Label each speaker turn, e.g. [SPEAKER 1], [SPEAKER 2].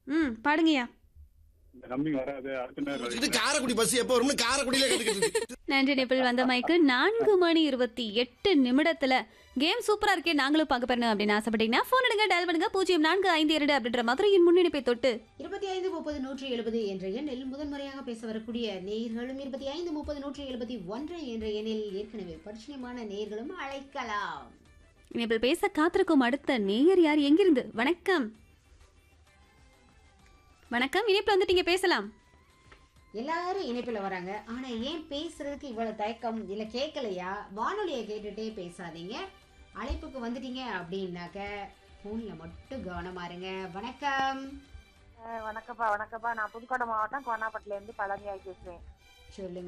[SPEAKER 1] ம் பாடுங்கய்யா
[SPEAKER 2] இந்த நம்பிக்கை வராது அடுத்த நேரம்
[SPEAKER 3] இது காரைக்குடி பஸ் எப்போ வரும்னு காரைக்குடியில கத்துக்கிட்டு இருக்கு.
[SPEAKER 1] நன்றி நிப்பிள் வந்த மைக்கு நான்கு மணி இருபத்தி எட்டு நிமிடத்துல கேம் சூப்பரா இருக்கே நாங்களும் பார்க்க போறோம் அப்படின்னு ஆசைப்பட்டீங்கன்னா ஃபோன் எடுங்க டயல் பண்ணுங்க பூஜ்ஜியம் நான்கு ஐந்து இரண்டு அப்படின்ற மதுரையின் முன்னெடுப்பை தொட்டு
[SPEAKER 4] இருபத்தி ஐந்து முப்பது நூற்றி எழுபது என்ற எண்ணில் முதன்முறையாக பேச வரக்கூடிய நேயர்களும் இருபத்தி ஐந்து முப்பது நூற்றி எழுபத்தி ஒன்று என்ற எண்ணில் ஏற்கனவே பரிச்சயமான நேயர்களும் அழைக்கலாம்
[SPEAKER 1] இனிப்பில் பேச காத்திருக்கும் அடுத்த நேயர் யார் எங்கிருந்து வணக்கம் வணக்கம் இனிப்பில் வந்துட்டீங்க பேசலாம்
[SPEAKER 4] எல்லாரும் இணைப்பில் வராங்க ஆனா ஏன் பேசுறதுக்கு இவ்வளவு தயக்கம் இல்ல கேட்கலையா வானொலியை கேட்டுட்டே பேசாதீங்க அழைப்புக்கு வந்துட்டீங்க அப்படின்னாக்க போன்ல மட்டும் கவனமா இருங்க வணக்கம்
[SPEAKER 5] அஹ் வணக்கம்ப்பா வணக்கம்ப்பா நான் புதுக்கோட்டை மாவட்டம் கோனாப்பட்டில இருந்து பழனியாய் பேசுறேன்
[SPEAKER 4] சொல்லுங்க